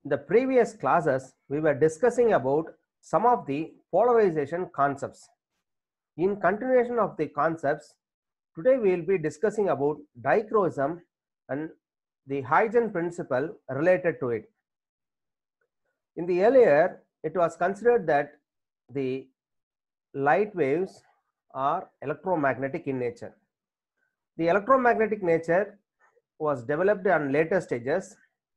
In the previous classes, we were discussing about some of the polarization concepts. In continuation of the concepts, today we will be discussing about dichroism and the Huygens principle related to it. In the earlier, it was considered that the light waves are electromagnetic in nature. The electromagnetic nature was developed on later stages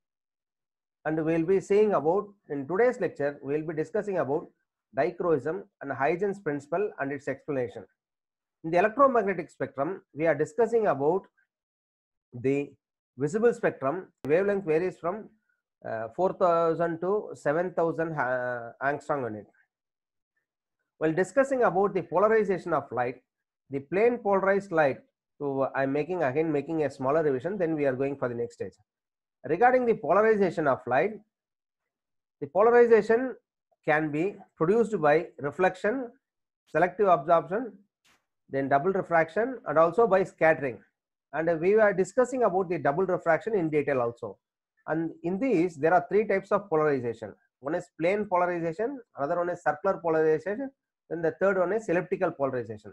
and we will be seeing about in today's lecture we will be discussing about dichroism and Huygens principle and its explanation. In the electromagnetic spectrum, we are discussing about the visible spectrum. Wavelength varies from uh, 4000 to 7000 uh, angstrom unit. While discussing about the polarization of light, the plane polarized light, so I'm making again making a smaller revision, then we are going for the next stage. Regarding the polarization of light, the polarization can be produced by reflection, selective absorption, then double refraction, and also by scattering. And we were discussing about the double refraction in detail also. And in these, there are three types of polarization. One is plane polarization, another one is circular polarization, then the third one is elliptical polarization.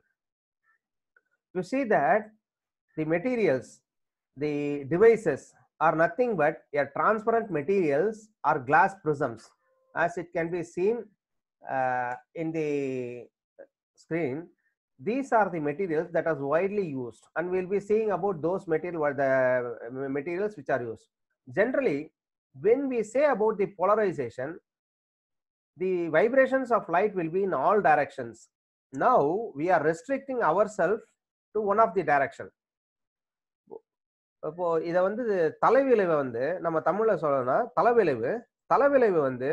You see that the materials, the devices are nothing but a transparent materials or glass prisms as it can be seen uh, in the screen these are the materials that are widely used and we'll be seeing about those material the materials which are used generally when we say about the polarization the vibrations of light will be in all directions now we are restricting ourselves to one of the direction இப்போ இதை வந்து தலைவிளைவை வந்து நம்ம தமிழ்ல சொல்லணும்னா தலைவிளைவு தலைவிளைவு வந்து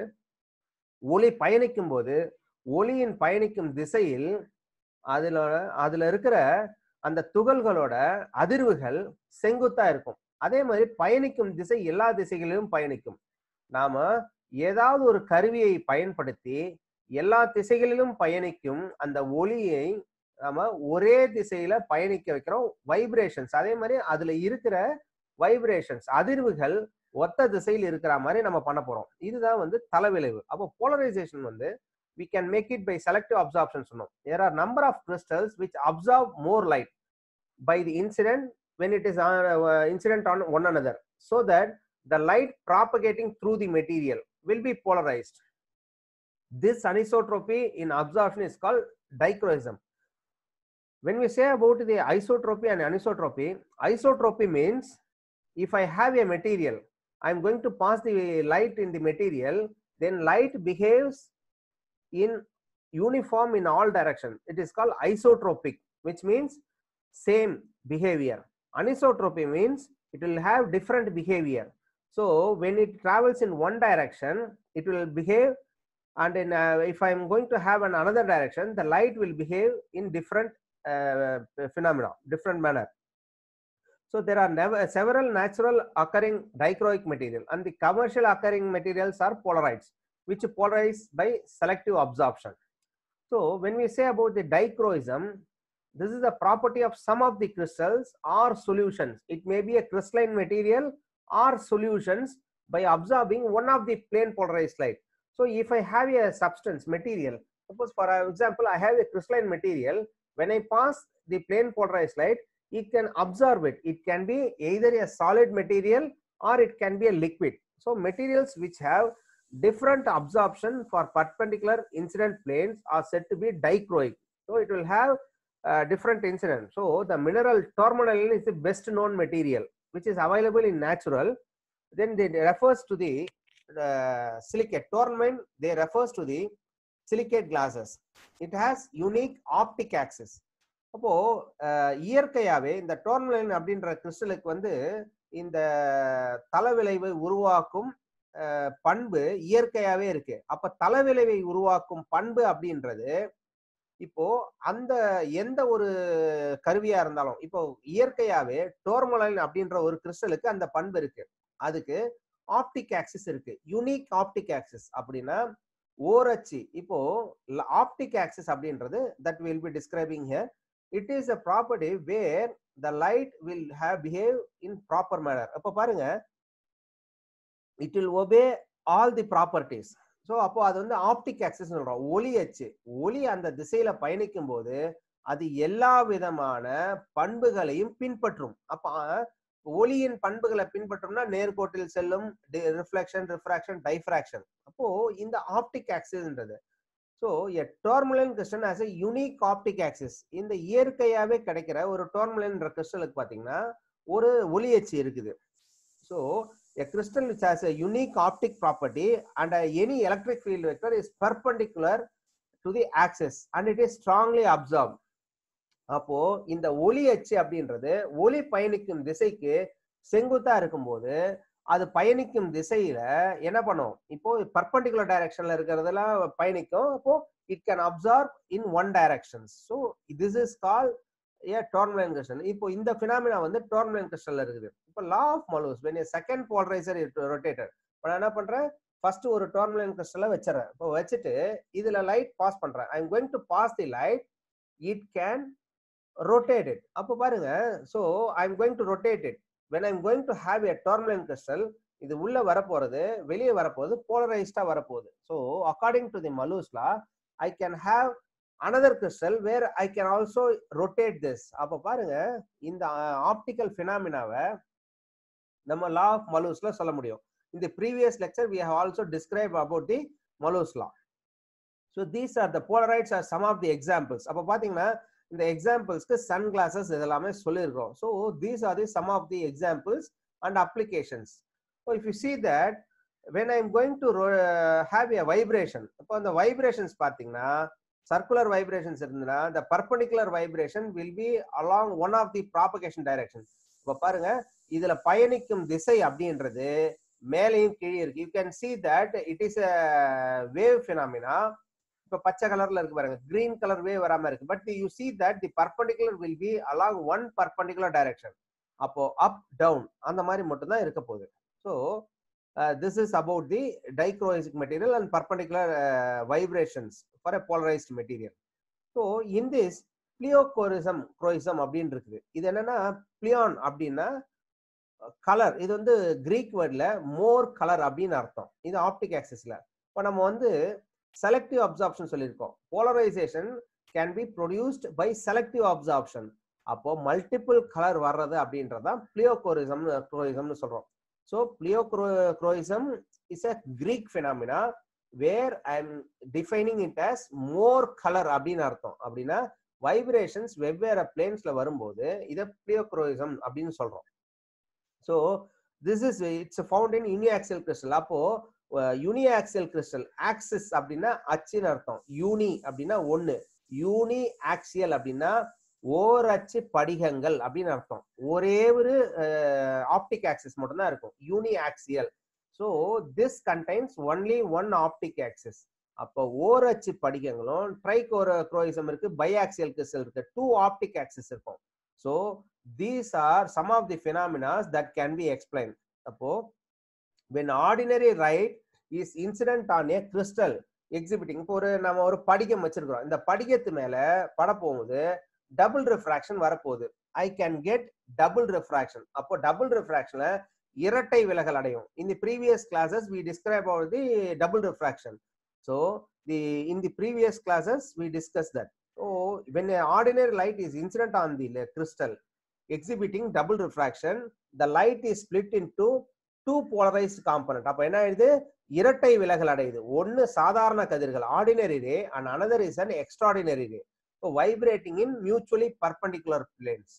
ஒளி பயணிக்கும் போது ஒளியின் பயணிக்கும் திசையில் அதுல அதுல இருக்கிற அந்த துகள்களோட அதிர்வுகள் செங்குத்தா இருக்கும் அதே மாதிரி பயணிக்கும் திசை எல்லா திசைகளிலும் பயணிக்கும் நாம ஏதாவது ஒரு கருவியை பயன்படுத்தி எல்லா திசைகளிலும் பயணிக்கும் அந்த ஒளியை நாம ஒரே திசையில பயணிக்க வைக்கிறோம் வைப்ரேஷன்ஸ் அதே மாதிரி அதுல இருக்கிற வைப்ரேஷன்ஸ் அதிர்வுகள் ஒத்த திசையில் இருக்கிற மாதிரி நம்ம பண்ண போறோம் இதுதான் வந்து தலைவிளைவு அப்போ போலரைசேஷன் வந்து we can make it by selective absorption சொன்னோம் there are number of crystals which absorb more light by the incident when it is on, uh, incident on one another so that the light propagating through the material will be polarized this anisotropy in absorption is called dichroism when we say about the isotropy and anisotropy isotropy means if i have a material i'm going to pass the light in the material then light behaves in uniform in all direction it is called isotropic which means same behavior anisotropy means it will have different behavior so when it travels in one direction it will behave and in uh, if i'm going to have an another direction the light will behave in different uh, phenomena different manner so there are never, several natural occurring dichroic material and the commercial occurring materials are polarites which polarize by selective absorption. So when we say about the dichroism, this is a property of some of the crystals or solutions. It may be a crystalline material or solutions by absorbing one of the plane polarized light. So if I have a substance material, suppose for example, I have a crystalline material, when I pass the plane polarized light, it can absorb it. It can be either a solid material or it can be a liquid. So materials which have different absorption for perpendicular incident planes are said to be dichroic. So it will have uh, different incident. So the mineral tourmaline is the best known material which is available in natural. Then it refers to the uh, silicate tourmaline. They refers to the silicate glasses. It has unique optic axis. அப்போ இயற்கையாவே இந்த டோர்மலைன் அப்படின்ற கிறிஸ்டலுக்கு வந்து இந்த தலைவிளைவை உருவாக்கும் பண்பு இயற்கையாவே இருக்கு அப்ப தலைவிளைவை உருவாக்கும் பண்பு அப்படின்றது இப்போ அந்த எந்த ஒரு கருவியா இருந்தாலும் இப்போ இயற்கையாவே டோர்மலைன் அப்படின்ற ஒரு கிறிஸ்டலுக்கு அந்த பண்பு இருக்கு அதுக்கு ஆப்டிக் ஆக்சிஸ் இருக்கு யூனிக் ஆப்டிக் ஆக்சிஸ் அப்படின்னா ஓரச்சு இப்போ ஆப்டிக் ஆக்சிஸ் அப்படின்றது that will be describing here it is a property where the light will have behave in proper manner அப்போ பாருங்க it will obey all the properties so அப்போ அது வந்து ஆப்டிக் ஆக்சஸ் சொல்றோம் ஒளி அச்சு ஒளி அந்த திசையில பயணிக்கும் போது அது எல்லா விதமான பண்புகளையும் பின்பற்றும் அப்ப ஒளியின் பண்புகளை பின்பற்றும்னா நேர்கோட்டில் செல்லும் ரிஃப்ளெக்ஷன் ரிஃப்ராக்ஷன் டைஃப்ராக்ஷன் அப்போ இந்த ஆப்டிக் ஆக்சிஸ்ன்றது so a tourmaline crystal as a unique optic axis இந்த இயற்கையாவே கிடைக்கிற ஒரு டோர்முலன்ற கிறிஸ்டலுக்கு பார்த்தீங்கன்னா ஒரு ஒளி அச்சு இருக்குது so a crystal which has a unique optic property and uh, any electric field vector is perpendicular to the axis and it is strongly absorbed அப்போ இந்த ஒளி அச்சு அப்படின்றது ஒளி பயணிக்கும் திசைக்கு செங்குத்தா இருக்கும்போது அது பயணிக்கும் திசையில என்ன பண்ணும் இப்போ பர்பண்டிகுலர் டைரக்ஷன்ல இருக்கிறதெல்லாம் பயணிக்கும் அப்போ it can absorb in one directions so this is call a tourmaline crystal இப்போ இந்த பினாமினா வந்து டோர்மலைன் கிறிஸ்டல்ல இருக்குது இப்போ law of Malus when a second polarizer rotated இப்போ நான் என்ன பண்றேன் ஃபர்ஸ்ட் ஒரு டோர்மலைன் கிறிஸ்டலை வச்சிடறேன் இப்போ வச்சுட்டு இதுல லைட் பாஸ் பண்றேன் I am going to pass the light it can rotate it அப்போ பாருங்க so I am going to rotate it when I am going to have a tourmaline crystal இது உள்ள வரப்போறது வெளியே வரப்போகுது போலரைஸ்டா வரப்போகுது so according to the Malus law I can have another crystal where I can also rotate this அப்போ பாருங்க இந்த ஆப்டிக்கல் ஃபினாமினாவை நம்ம லா ஆஃப் மலூஸ்ல சொல்ல முடியும் இந்த previous lecture we have also describe about the Malus law so these are the polarizers are some of the examples அப்போ பார்த்தீங்கன்னா இந்த எக்ஸாம்பிள்ஸ்க்கு சன் கிளாஸஸ் இதெல்லாமே சொல்லியிருக்கோம் so these are the some of the examples and applications so if you see that when I am going to have a vibration இப்போ அந்த vibrations பார்த்தீங்கன்னா circular vibrations இருந்ததுன்னா இந்த perpendicular vibration will be along one of the propagation direction இப்போ பாருங்க இதுல பயணிக்கும் திசை அப்படின்றது மேலையும் கீழே இருக்கு you can see that it is a wave phenomena இப்போ பச்சை கலர்ல இருக்கு பாருங்க கிரீன் கலர் வேவ் வராம இருக்கு but you see that the perpendicular will be along one perpendicular direction அப்போ அப் டவுன் அந்த மாதிரி மட்டும் தான் இருக்க போகுது so this is about the dichroic material and perpendicular vibrations for a polarized material so in this pleochroism குரோயிசம் அப்படின்னு இருக்குது இது என்னன்னா பிளியான் அப்படின்னா கலர் இது வந்து கிரீக் வேர்ட்ல மோர் கலர் அப்படின்னு அர்த்தம் இது ஆப்டிக் ஆக்சிஸ்ல இப்போ நம்ம வந்து செலக்டிவ் அப்சார்ப்ஷன் சொல்லியிருக்கோம் polarization can be produced by selective absorption அப்போ மல்டிபிள் கலர் வர்றது அப்படின்றதான் பிளியோகோரிசம் குரோயிசம்னு சொல்றோம் so pleochroism is a Greek phenomena where I am defining it as more colour அப்படின்னு அர்த்தம் அப்படின்னா வைப்ரேஷன்ஸ் வெவ்வேறு பிளேன்ஸ்ல வரும்போது இதை பிளியோக்ரோயிசம் அப்படின்னு சொல்றோம் so this is it's found in uniaxial crystal அப்போ யூனிஆக்சல் கிறிஸ்டல் ஆக்சிஸ் அப்படின்னா அச்சுன்னு அர்த்தம் யூனி அப்படின்னா ஒன்னு யூனி ஆக்சியல் அப்படின்னா ஓரச்சு படிகங்கள் அப்படின்னு அர்த்தம் ஒரே ஒரு ஆப்டிக் ஆக்சிஸ் மட்டும் தான் இருக்கும் uniaxial so this contains only one optic axis அப்போ ஓரச்சு படிகங்களும் ட்ரைகோர குரோயிசம் இருக்கு பைஆக்சியல் கிறிஸ்டல் இருக்கு டூ ஆப்டிக் ஆக்சிஸ் இருக்கும் so these are some of the phenomenas that can be explain அப்போ when ordinary light is incident on a crystal exhibiting இப்போ ஒரு நம்ம ஒரு படிகம் வச்சிருக்கிறோம் இந்த படிகத்து மேல பட போகும்போது டபுள் ரிஃப்ராக்ஷன் வரப்போகுது I can get double refraction அப்போ டபுள் ரிஃப்ராக்ஷன்ல இரட்டை விலகல் அடையும் in the previous classes we describe our the double refraction so the in the previous classes we discuss that so when ordinary light is incident on the crystal exhibiting double refraction the light is split into two polarized component அப்போ என்ன ஆயிடுது இரட்டை விலகல் அடையுது ஒன்னு சாதாரண கதிர்கள் ordinary ray and another is an extraordinary ray vibrating in mutually perpendicular planes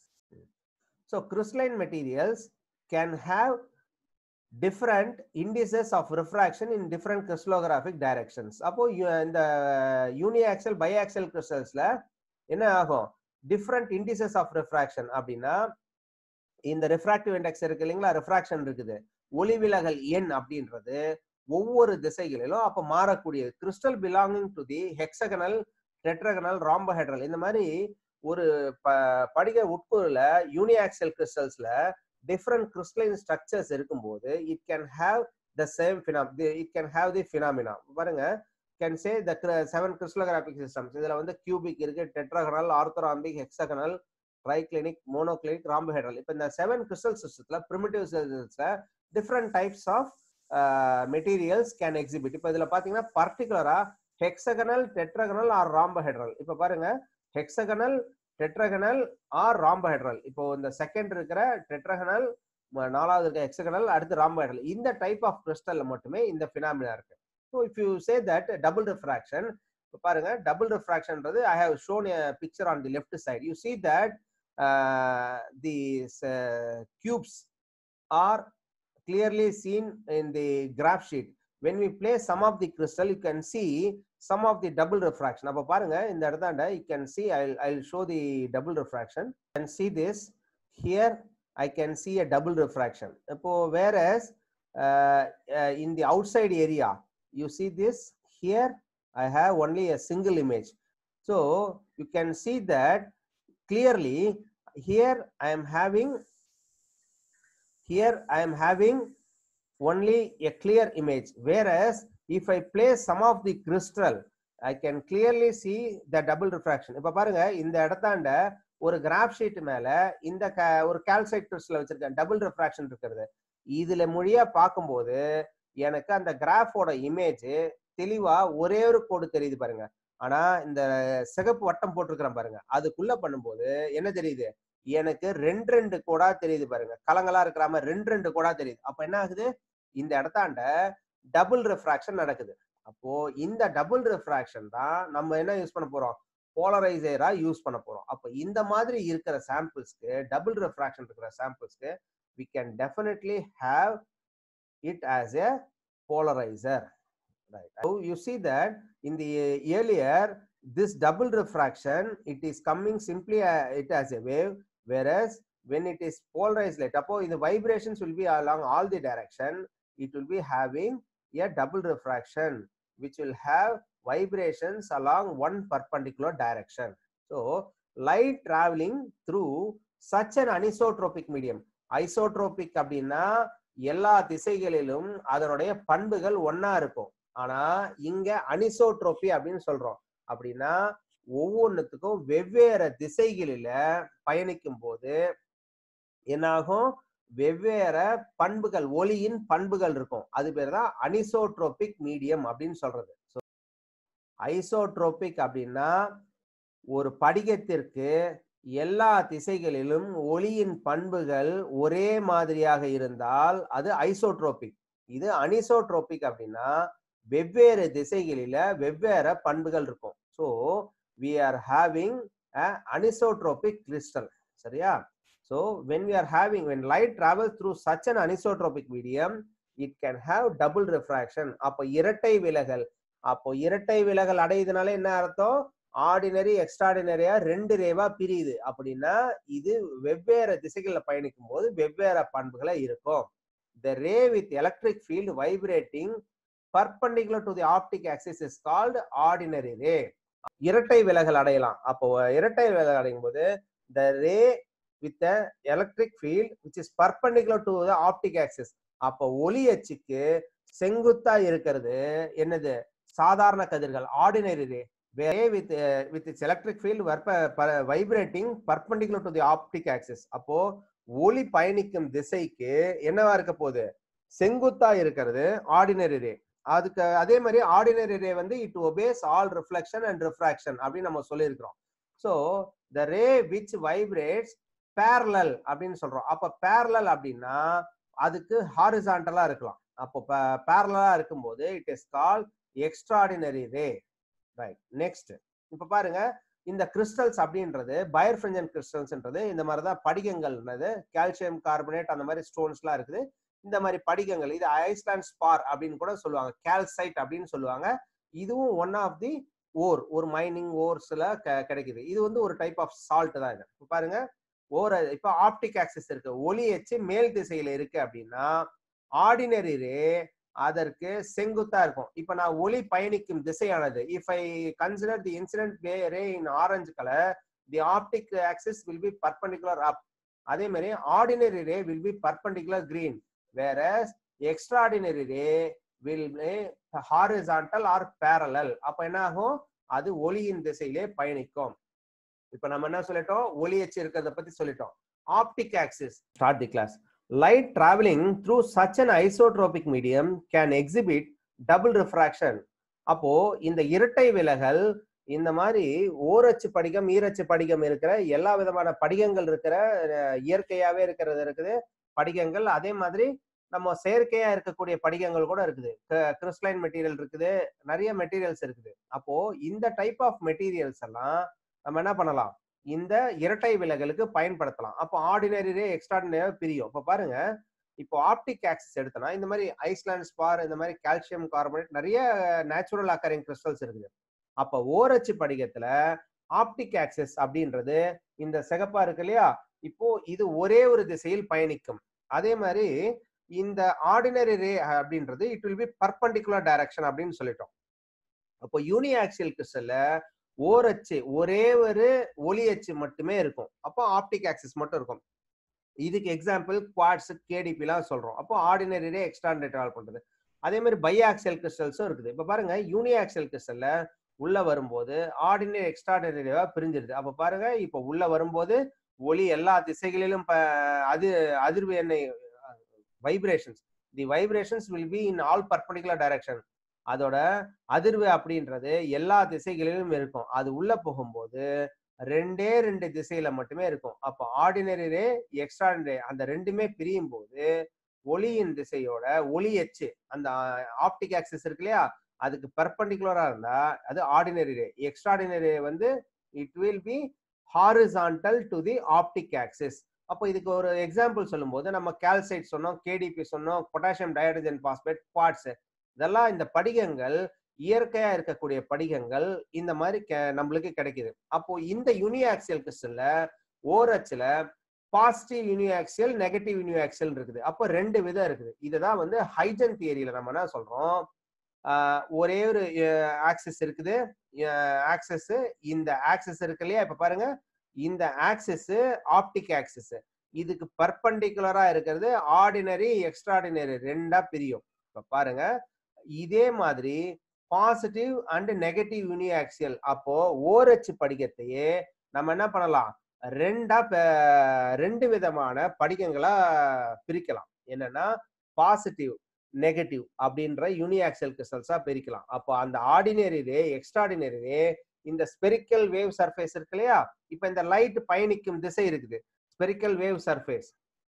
so crystalline materials can have different indices of refraction in different crystallographic directions அப்போ இந்த யூனிஆக்சல் பைஆக்சல் கிறிஸ்டல்ஸ்ல என்ன ஆகும் டிஃப்ரெண்ட் இண்டிசஸ் ஆஃப் ரிஃப்ராக்ஷன் அப்படின்னா இந்த ரிஃப்ராக்டிவ் இண்டெக்ஸ் இருக்கு இல்லைங்களா refraction இருக்குது ஒளிவிலகல் எண் அப்படின்றது ஒவ்வொரு திசைகளிலும் அப்ப மாறக்கூடிய crystal belonging to the hexagonal tetragonal rhombohedral இந்த மாதிரி ஒரு படிக உட்கூறுல யூனிஆக்சல் கிறிஸ்டல்ஸ்ல டிஃப்ரெண்ட் கிறிஸ்டலைன் ஸ்ட்ரக்சர்ஸ் இருக்கும்போது it can have the same phenom it can have the phenomena பாருங்க can say the seven crystallographic systems இதுல வந்து கியூபிக் இருக்கு tetragonal orthorhombic hexagonal triclinic monoclinic rhombohedral இப்போ இந்த செவன் கிறிஸ்டல் சிஸ்டத்துல பிரிமிட்டிவ் சிஸ்டத்துல different types of materials can exhibit இப்போ இதுல பாத்தீங்கன்னா பர்டிகுலரா ஹெக்ஸகனல் டெட்ரகனல் ஆர் ராம்பஹெட்ரல் இப்போ பாருங்க ஹெக்ஸகனல் டெட்ரகனல் ஆர் ராம்பஹெட்ரல் இப்போ இந்த செகண்ட் இருக்கிற டெட்ரகனல் நாலாவது இருக்க ஹெக்ஸகனல் அடுத்து ராம்பஹெட்ரல் இந்த டைப் ஆஃப் கிறிஸ்டல்ல மட்டுமே இந்த பினாமினா இருக்கு so if you say that double refraction இப்போ பாருங்க டபுள் ரிஃப்ராக்ஷன்ன்றது I have shown a picture on the left side you see that the cubes are clearly seen in the graph sheet when we place some of the crystal you can see some of the double refraction அப்ப பாருங்க இந்த இடத்தாண்ட you can see I'll I'll show the double refraction and see this here I can see a double refraction இப்போ whereas uh, uh, in the outside area you see this here I have only a single image so you can see that clearly here I am having here I am having only a clear image whereas if I place some of the crystal I can clearly see the double refraction இப்ப பாருங்க இந்த இடத்தாண்ட ஒரு graph sheet மேல இந்த க- ஒரு calcite crystal வச்சிருக்கேன் double refraction இருக்கிறது இதுல மொழியா பார்க்கும்போது எனக்கு அந்த கிராஃபோட இமேஜ் தெளிவா ஒரே ஒரு கோடு தெரியுது பாருங்க ஆனா இந்த சிகப்பு வட்டம் போட்டிருக்கிறேன் பாருங்க அதுக்குள்ள பண்ணும்போது என்ன தெரியுது எனக்கு ரெண்டு ரெண்டு கோடா தெரியுது பாருங்க கலங்களா இருக்கிற மாதிரி ரெண்டு ரெண்டு கோடா தெரியுது அப்ப என்ன ஆகுது இந்த இடத்தாண்ட டபுள் ரிஃப்ராக்ஷன் நடக்குது அப்போ இந்த டபுள் ரிஃப்ராக்ஷன் தான் நம்ம என்ன யூஸ் பண்ண போறோம் போலரைசரா யூஸ் பண்ண போறோம் அப்போ இந்த மாதிரி இருக்கிற சாம்பிள்ஸ்க்கு டபுள் ரிஃப்ராக்ஷன் இருக்கிற சாம்பிள்ஸ்க்கு we can definitely have it as a polarizer right so you see that in the earlier this double refraction it is coming simply uh, it as a wave whereas when it is polarized light அப்போ the vibrations will be along all the direction it will be having a double refraction which will have vibrations along one perpendicular direction so light traveling through such an anisotropic medium isotropic அப்படின்னா எல்லா திசைகளிலும் அதனுடைய பண்புகள் ஒன்னா இருக்கும் ஆனா இங்க anisotropy அப்படின்னு சொல்றோம் அப்படின்னா ஒவ்வொன்றுத்துக்கும் வெவ்வேறு திசைகளில பயணிக்கும் போது என்னாகும் வெவ்வேறு பண்புகள் ஒளியின் பண்புகள் இருக்கும் அது பேர் தான் அனிசோட்ரோபிக் மீடியம் அப்படின்னு சொல்றது ஐசோட்ரோபிக் அப்படின்னா ஒரு படிகத்திற்கு எல்லா திசைகளிலும் ஒளியின் பண்புகள் ஒரே மாதிரியாக இருந்தால் அது ஐசோட்ரோபிக் இது அனிசோட்ரோபிக் அப்படின்னா வெவ்வேறு திசைகளில வெவ்வேறு பண்புகள் இருக்கும் so we are having anisotropic crystal சரியா so when we are having when light travel through such an anisotropic medium it can have double refraction அப்போ இரட்டை விலகல் அப்போ இரட்டை விலகல் அடையுதுனால என்ன அர்த்தம் ஆர்டினரி எக்ஸ்ட்ராடினரியா ரெண்டு ரேவா பிரியுது அப்படின்னா இது வெவ்வேறு திசைகளில் பயணிக்கும் போது வெவ்வேறு பண்புகளை இருக்கும் the ray with electric field vibrating perpendicular to the optic axis is called ordinary ray இரட்டை விலகல் அடையலாம் அப்போ இரட்டை விலகல் அடையும் போது the ray with electric field which is perpendicular to the optic axis அப்போ ஒளி அச்சுக்கு செங்குத்தா இருக்கிறது என்னது சாதாரண கதிர்கள் ordinary ray ray with uh, with its electric field were vibrating perpendicular to the optic axis அப்போ ஒளி பயணிக்கும் திசைக்கு என்னவா இருக்க போகுது செங்குத்தா இருக்கிறது ஆர்டினரி ரே அதுக்கு அதே மாதிரி ஆர்டினரி ரே வந்து it obeys all reflection and refraction அப்படின்னு நம்ம சொல்லியிருக்கிறோம் so the ray which vibrates parallel அப்படின்னு சொல்றோம் அப்ப பேரலல் அப்படின்னா அதுக்கு ஹாரிசான்டலா இருக்கலாம் அப்போ பேரலா இருக்கும்போது it is call extraordinary ray right next இப்ப பாருங்க இந்த கிறிஸ்டல்ஸ் அப்படின்றது பயர்ஃபெஞ்சன் கிறிஸ்டல்ஸ்ன்றது இந்த மாதிரி தான் படிகங்கள்ன்றது கால்சியம் கார்பனேட் அந்த மாதிரி ஸ்டோன்ஸ்லாம் இருக்குது இந்த மாதிரி படிகங்கள் இது ஐஸ்லாண்ட் ஸ்பார் அப்படின்னு கூட சொல்லுவாங்க கால்சைட் அப்படின்னு சொல்லுவாங்க இதுவும் ஒன் ஆஃப் தி ஓர் ஒரு மைனிங் ஓர்ஸ்ல கிடைக்குது இது வந்து ஒரு டைப் ஆஃப் சால்ட் தான் இது இப்ப பாருங்க ஓர் இப்ப ஆப்டிக் ஆக்சிஸ் இருக்கு ஒளி எச்சு மேல் திசையில இருக்கு அப்படின்னா ஆர்டினரி ரே அதற்கு செங்குத்தா இருக்கும் இப்ப நான் ஒளி பயணிக்கும் திசையானது if I consider the incident ray in orange colour the optic axis will be perpendicular அப் அதே மாதிரி ordinary ray will be perpendicular green வேற extraordinary ray will horizontal or parallel அப்ப என்ன ஆகும் அது ஒளியின் திசையிலே பயணிக்கும் இப்ப நம்ம என்ன சொல்லிட்டோம் ஒளி எச்சு இருக்கிறத பத்தி சொல்லிட்டோம் optic axis start the class light traveling through such an isotropic medium can exhibit double refraction அப்போ இந்த இரட்டை விலகல் இந்த மாதிரி ஓரச்சு படிகம் ஈரச்சு படிகம் இருக்கிற எல்லா விதமான படிகங்கள் இருக்கிற அஹ், இயற்கையாவே இருக்கிறது இருக்குது படிகங்கள் அதே மாதிரி நம்ம செயற்கையா இருக்கக்கூடிய படிகங்கள் கூட இருக்குது கிறிஸ்டலைன் மெட்டீரியல் இருக்குது நிறைய மெட்டீரியல்ஸ் இருக்குது அப்போ இந்த டைப் ஆஃப் மெட்டீரியல்ஸ் எல்லாம் நம்ம என்ன பண்ணலாம் இந்த இரட்டை விலகலுக்கு பயன்படுத்தலாம் அப்போ ஆர்டினரி ரே எக்ஸ்ட்ராடினரி பிரியும் இப்போ பாருங்க இப்போ ஆப்டிக் ஆக்சிஸ் எடுத்தோம்னா இந்த மாதிரி ஐஸ்லாண்ட் ஸ்பார் இந்த மாதிரி கால்சியம் கார்பனேட் நிறைய நேச்சுரல் அக்கரிங் கிறிஸ்டல்ஸ் இருக்குது அப்போ ஓரச்சு படிகத்துல ஆப்டிக் ஆக்சிஸ் அப்படின்றது இந்த சிகப்பா இருக்கு இல்லையா இப்போ இது ஒரே ஒரு திசையில் பயணிக்கும் அதே மாதிரி இந்த ஆர்டினரி ரே அப்படின்றது it will be perpendicular direction அப்படின்னு சொல்லிட்டோம் அப்போ யூனி ஆக்சியல் கிறிஸ்டல்ல ஓரச்சு ஒரே ஒரு ஒளி அச்சு மட்டுமே இருக்கும் அப்போ ஆப்டிக் ஆக்சிஸ் மட்டும் இருக்கும் இதுக்கு எக்ஸாம்பிள் குவாட்ஸ் கேடிபிலாம் சொல்றோம் அப்போ ஆர்டினரி ரே எக்ஸ்ட்ராண்டரி ட்ராவல் பண்றது அதே மாதிரி பை ஆக்சியல் கிறிஸ்டல்ஸும் இருக்குது இப்போ பாருங்க யூனி ஆக்சியல் கிறிஸ்டல்ல உள்ள வரும்போது ஆர்டினரி எக்ஸ்ட்ராடனரி ரேவா பிரிஞ்சிருது அப்போ பாருங்க இப்போ உள்ள வரும்போது ஒளி எல்லா திசைகளிலும் ப- அது அதிர்வு எண்ணெய் vibrations the vibrations will be in all perpendicular direction அதோட அதிர்வு அப்படின்றது எல்லா திசைகளிலும் இருக்கும் அது உள்ள போகும்போது ரெண்டே ரெண்டு திசையில மட்டுமே இருக்கும் அப்போ ஆர்டினரி ரே எக்ஸ்ட்ராடினரி அந்த ரெண்டுமே பிரியும் போது ஒளியின் திசையோட ஒளி எச்சு அந்த ஆப்டிக் ஆக்சிஸ் இருக்கு இல்லையா அதுக்கு பெர்பண்டிகுலரா இருந்தா அது ஆர்டினரி ரே எக்ஸ்ட்ராடினரி வந்து it will be horizontal to the optic axis அப்போ இதுக்கு ஒரு எக்ஸாம்பிள் சொல்லும்போது நம்ம கால்சைட் சொன்னோம் கேடிபி சொன்னோம் பொட்டாசியம் டயோடஜன் பாஸ்பேட் குவாட்ஸ் இதெல்லாம் இந்த படிகங்கள் இயற்கையா இருக்கக்கூடிய படிகங்கள் இந்த மாதிரி கெ- நம்மளுக்கு கிடைக்குது அப்போ இந்த யூனிஆக்சியல் கிறிஸ்டல்ல ஓரச்சுல பாசிட்டிவ் யூனிஆக்சியல் நெகட்டிவ் யூனிஆக்சியல் இருக்குது அப்போ ரெண்டு விதம் இருக்குது இதுதான் வந்து ஹைஜன் தியரியில நம்ம என்ன சொல்றோம் ஆஹ் ஒரே ஒரு ஆக்சிஸ் இருக்குது ஆக்சஸ் இந்த ஆக்சிஸ் இருக்கு இல்லையா இப்ப பாருங்க இந்த ஆக்சிஸ் ஆப்டிக் ஆக்சிஸ் இதுக்கு பர்பண்டிகுலரா இருக்கிறது ஆர்டினரி எக்ஸ்ட்ராடினரி ரெண்டா பிரியும் இப்ப பாருங்க இதே மாதிரி பாசிட்டிவ் அண்ட் நெகட்டிவ் யூனிஆக்சியல் அப்போ ஓரச்சு படிகத்தையே நம்ம என்ன பண்ணலாம் ரெண்டா ப- ரெண்டு விதமான படிகங்களா பிரிக்கலாம் என்னன்னா பாசிட்டிவ் நெகட்டிவ் அப்படின்ற யூனிஆக்சியல் கிறிஸ்டல்ஸா பிரிக்கலாம் அப்போ அந்த ஆர்டினரி ரே எக்ஸ்ட்ராடினரி ரே இந்த ஸ்பெரிக்கல் வேவ் சர்ஃபேஸ் இருக்கு இல்லையா இப்போ இந்த லைட் பயணிக்கும் திசை இருக்குது ஸ்பெரிக்கல் வேவ் சர்ஃபேஸ்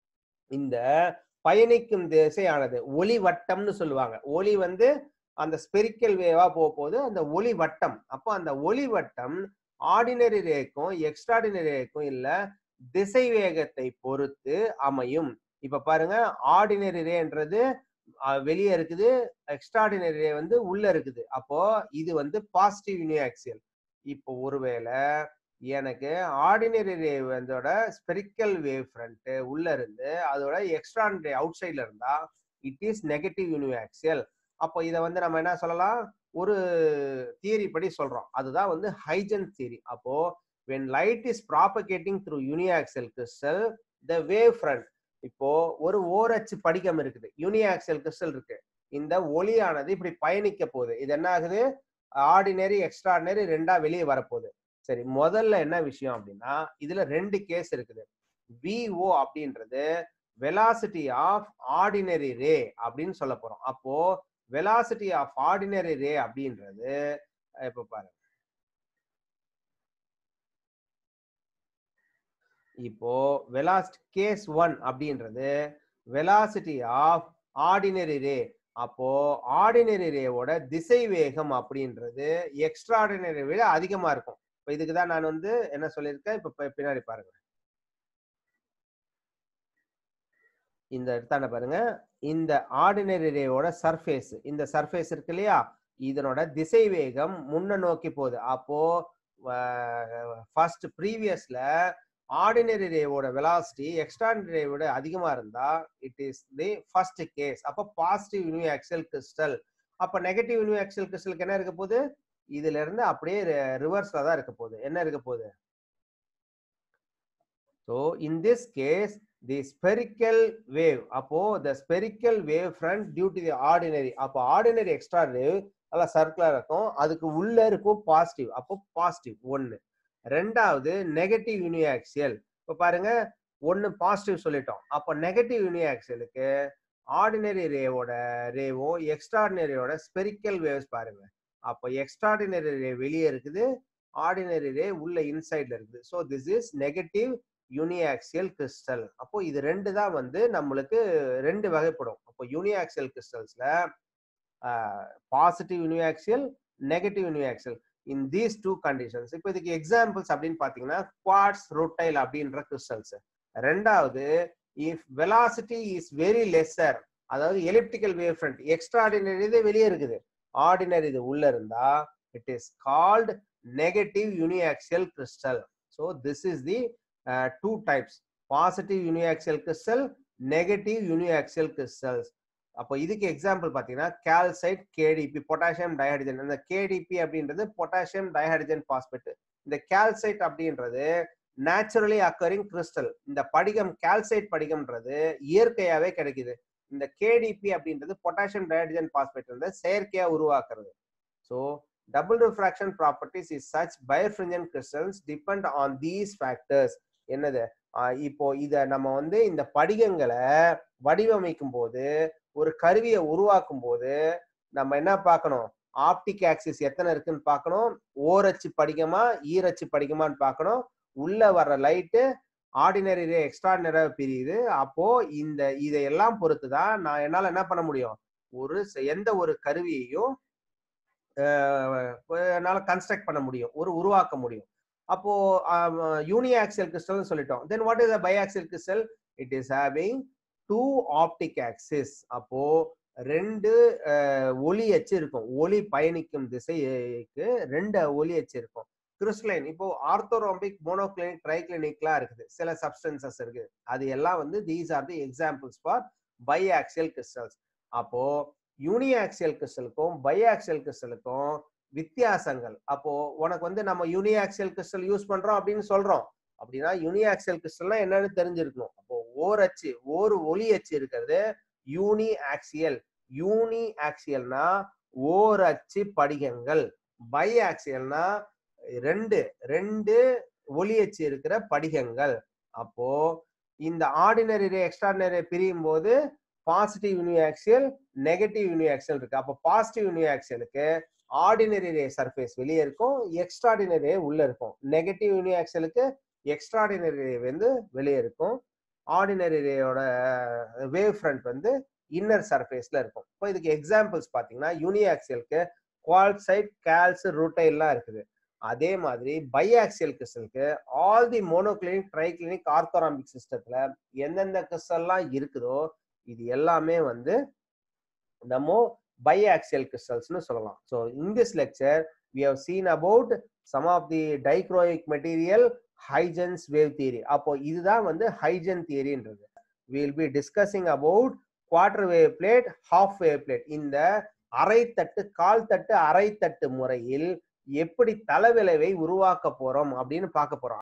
இந்த பயணிக்கும் திசையானது ஒளி வட்டம்னு சொல்லுவாங்க ஒளி வந்து அந்த ஸ்பெரிக்கல் வேவா போக போது அந்த ஒளி வட்டம் அப்போ அந்த ஒளி வட்டம் ஆர்டினரி ரேக்கும் எக்ஸ்ட்ராடினரி ரேக்கும் இல்ல திசை வேகத்தை பொறுத்து அமையும் இப்ப பாருங்க ஆர்டினரி ரேன்றது வெளியே இருக்குது எக்ஸ்ட்ராடினரி ரே வந்து உள்ள இருக்குது அப்போ இது வந்து பாசிட்டிவ் யூனிஆக்சியல் இப்போ ஒருவேளை எனக்கு ஆர்டினரி ரே வந்தோட ஸ்பெரிக்கல் வேவ் ஃப்ரண்ட் உள்ள இருந்து அதோட எக்ஸ்ட்ராடினரி அவுட் சைட்ல இருந்தா இட் இஸ் நெகட்டிவ் யூனிஆக்சியல் அப்போ இதை வந்து நம்ம என்ன சொல்லலாம் ஒரு தியரி படி சொல்றோம் அதுதான் வந்து ஹைஜன் தியரி அப்போ when light is propagating through uniaxial crystal the wave front இப்போ ஒரு ஓரச்சு படிகம் இருக்குது யூனிஆக்சியல் கிறிஸ்டல் இருக்கு இந்த ஒளியானது இப்படி பயணிக்க போகுது இது என்ன ஆகுது ஆர்டினரி எக்ஸ்ட்ராடினரி ரெண்டா வெளியே வரப்போகுது சரி முதல்ல என்ன விஷயம் அப்படின்னா இதுல ரெண்டு கேஸ் இருக்குது விஓ அப்படின்றது வெலாசிட்டி ஆஃப் ஆர்டினரி ரே அப்படின்னு சொல்ல போறோம் அப்போ வெலாசிட்டி ஆஃப் ஆர்டினரி ரே அப்படின்றது இப்ப பாருங்க இப்போ வெலாசிட்டி கேஸ் ஒன் அப்படின்றது வெலாசிட்டி ஆஃப் ஆர்டினரி ரே அப்போ ஆர்டினரி ரேவோட திசை வேகம் அப்படின்றது எக்ஸ்ட்ராடினரி விட அதிகமா இருக்கும் இப்போ இதுக்கு தான் நான் வந்து என்ன சொல்லியிருக்கேன் இப்போ பி- பின்னாடி பாருங்க இந்த இடத்தாண்ட பாருங்க இந்த ஆர்டினரி ரேவோட சர்ஃபேஸ் இந்த சர்ஃபேஸ் இருக்கு இல்லையா இதனோட திசை வேகம் முன்ன நோக்கி போகுது அப்போ ஃபர்ஸ்ட் ப்ரீவியஸ்ல ஆர்டினரி ரேவோட வெலாசிட்டி எக்ஸ்ட்ராடினரி ரேவோட அதிகமா இருந்தா it is the first case அப்போ பாசிட்டிவ் யூனிஆக்சியல் கிறிஸ்டல் அப்போ நெகட்டிவ் யூனிஆக்சியல் கிறிஸ்டலுக்கு என்ன இருக்க போகுது இதுல இருந்து அப்படியே ரிவர்ஸ்ல தான் இருக்க போகுது என்ன இருக்க போகுது so in this case the spherical wave அப்போ the spherical wave front due to the ordinary அப்போ ஆர்டினரி எக்ஸ்ட்ரா வேவ் நல்லா சர்க்குலர் இருக்கும் அதுக்கு உள்ள இருக்கும் பாசிட்டிவ் அப்போ பாசிட்டிவ் ஒன்னு ரெண்டாவது நெகட்டிவ் யூனிஆக்சியல் இப்போ பாருங்க ஒன்னு பாசிட்டிவ் சொல்லிட்டோம் அப்போ நெகட்டிவ் யூனிஆக்சியலுக்கு ஆர்டினரி ரேவோட ரேவோ எக்ஸ்ட்ராடினரியோட ஸ்பெரிக்கல் வேவ்ஸ் பாருங்க அப்போ எக்ஸ்ட்ராடினரி ரே வெளியே இருக்குது ஆர்டினரி ரே உள்ள இன்சைட்ல இருக்குது so this is negative uniaxial crystal அப்போ இது ரெண்டு தான் வந்து நம்மளுக்கு ரெண்டு வகைப்படும் அப்போ யூனிஆக்சியல் கிறிஸ்டல்ஸ்ல positive uniaxial negative uniaxial in these two conditions இப்போ இதுக்கு எக்ஸாம்பிள்ஸ் அப்படின்னு பார்த்தீங்கன்னா குவாட்ஸ் ரொட்டைல் அப்படின்ற கிறிஸ்டல்ஸ் ரெண்டாவது if velocity is very lesser அதாவது எலிப்டிக்கல் வேவ் ஃப்ரண்ட் எக்ஸ்ட்ராடினரி இது வெளியே இருக்குது ஆர்டினரி இது உள்ள இருந்தா it is called negative uniaxial crystal so this is the two types positive uniaxial crystal negative uniaxial crystals அப்போ இதுக்கு எக்ஸாம்பிள் பார்த்தீங்கன்னா கால்சைட் கேடிபி பொட்டாசியம் டயஹைட்ரஜன் இந்த கேடிபி அப்படின்றது பொட்டாசியம் டயஹைட்ரஜன் பாஸ்பேட் இந்த கால்சைட் அப்படின்றது நேச்சுரலி அக்கரிங் கிறிஸ்டல் இந்த படிகம் calcite படிகம்ன்றது இயற்கையாவே கிடைக்குது இந்த கேடிபி அப்படின்றது பொட்டாசியம் டயஹைட்ரஜன் பாஸ்பேட் வந்து செயற்கையா உருவாக்குறது so double refraction properties is such birefringent crystals depend on these factors என்னது இப்போ இத நம்ம வந்து இந்த படிகங்களை வடிவமைக்கும் போது ஒரு கருவியை உருவாக்கும் போது நம்ம என்ன பார்க்கணும் ஆப்டிக் ஆக்சிஸ் எத்தனை இருக்குன்னு பார்க்கணும் ஓரச்சு படிகமா ஈரச்சு படிகமான்னு பார்க்கணும் உள்ள வர்ற லைட்டு ஆர்டினரி ரே எக்ஸ்ட்ராடினரா பிரியுது அப்போ இந்த இதையெல்லாம் பொறுத்து தான் நான் என்னால என்ன பண்ண முடியும் ஒரு எந்த ஒரு கருவியையும் என்னால கன்ஸ்ட்ரக்ட் பண்ண முடியும் ஒரு உருவாக்க முடியும் அப்போ யூனிஆக்சியல் கிறிஸ்டல் சொல்லிட்டோம் then what is biaxial crystal it is having two optic axis அப்போ ரெண்டு ஒளி அச்சு இருக்கும் ஒளி பயணிக்கும் திசைக்கு ரெண்டு ஒளி அச்சு இருக்கும் கிறிஸ்டலைன் இப்போ ஆர்த்தோரோம்பிக் மோனோக்ளினிக் ட்ரைக்ளினிக்லாம் இருக்குது சில சப்ஸ்டன்சஸ் இருக்கு அது எல்லாம் வந்து these are the examples for biaxial crystals அப்போ யூனிஆக்சியல் கிறிஸ்டலுக்கும் பை ஆக்சியல் கிறிஸ்டலுக்கும் வித்தியாசங்கள் அப்போ உனக்கு வந்து நம்ம யூனிஆக்சியல் கிறிஸ்டல் யூஸ் பண்றோம் அப்படின்னு சொல்றோம் அப்படின்னா யூனிஆக்சியல் கிறிஸ்டல்னா என்னன்னு தெரிஞ்சிருக்கணும் அப்போ ஓர் அச்சு ஒரு ஒளி அச்சு இருக்கிறது யூனி ஆக்சியல் யூனி ஆக்சியல்னா ஓர் அச்சு படிகங்கள் பை ஆக்சியல்னா ரெண்டு ரெண்டு ஒளி அச்சு இருக்கிற படிகங்கள் அப்போ இந்த ஆர்டினரி ரே எக்ஸ்ட்ராடினரி பிரியும் போது பாசிட்டிவ் யூனிஆக்சியல் நெகட்டிவ் யூனிஆக்சியல் இருக்கு அப்போ பாசிட்டிவ் யூனிஆக்சியலுக்கு ஆர்டினரி ரே சர்ஃபேஸ் வெளியே இருக்கும் எக்ஸ்ட்ராடினரி ரே உள்ள இருக்கும் நெகட்டிவ் யூனிஆக்சியலுக்கு எக்ஸ்ட்ராடினரி ரே வந்து வெளியே இருக்கும் ஆர்டினரி ரேயோட வேவ் ஃப்ரண்ட் வந்து இன்னர் சர்ஃபேஸ்ல இருக்கும் இப்போ இதுக்கு எக்ஸாம்பிள்ஸ் பார்த்தீங்கன்னா யூனிஆக்சியலுக்கு குவால்சைட் கால்ஸ் ரூட்டைல்லாம் இருக்குது அதே மாதிரி பைஆக்சியல் கிறிஸ்டலுக்கு ஆல் தி மோனோகிளினிக் ட்ரைகிளினிக் ஆர்த்தோராம்பிக் சிஸ்டத்துல எந்தெந்த கிறிஸ்டல்லாம் இருக்குதோ இது எல்லாமே வந்து நம்ம பைஆக்சியல் கிறிஸ்டல்ஸ்னு சொல்லலாம் so in this lecture we have seen about some of the dichroic material Huygens wave theory அப்போ இதுதான் வந்து ஹைஜன் தியரின்றது will be discussing about quarter wave plate half wave plate இந்த அரைத்தட்டு கால் தட்டு அரைத்தட்டு முறையில் எப்படி தளவிளைவை உருவாக்க போறோம் அப்படின்னு பார்க்க போறோம்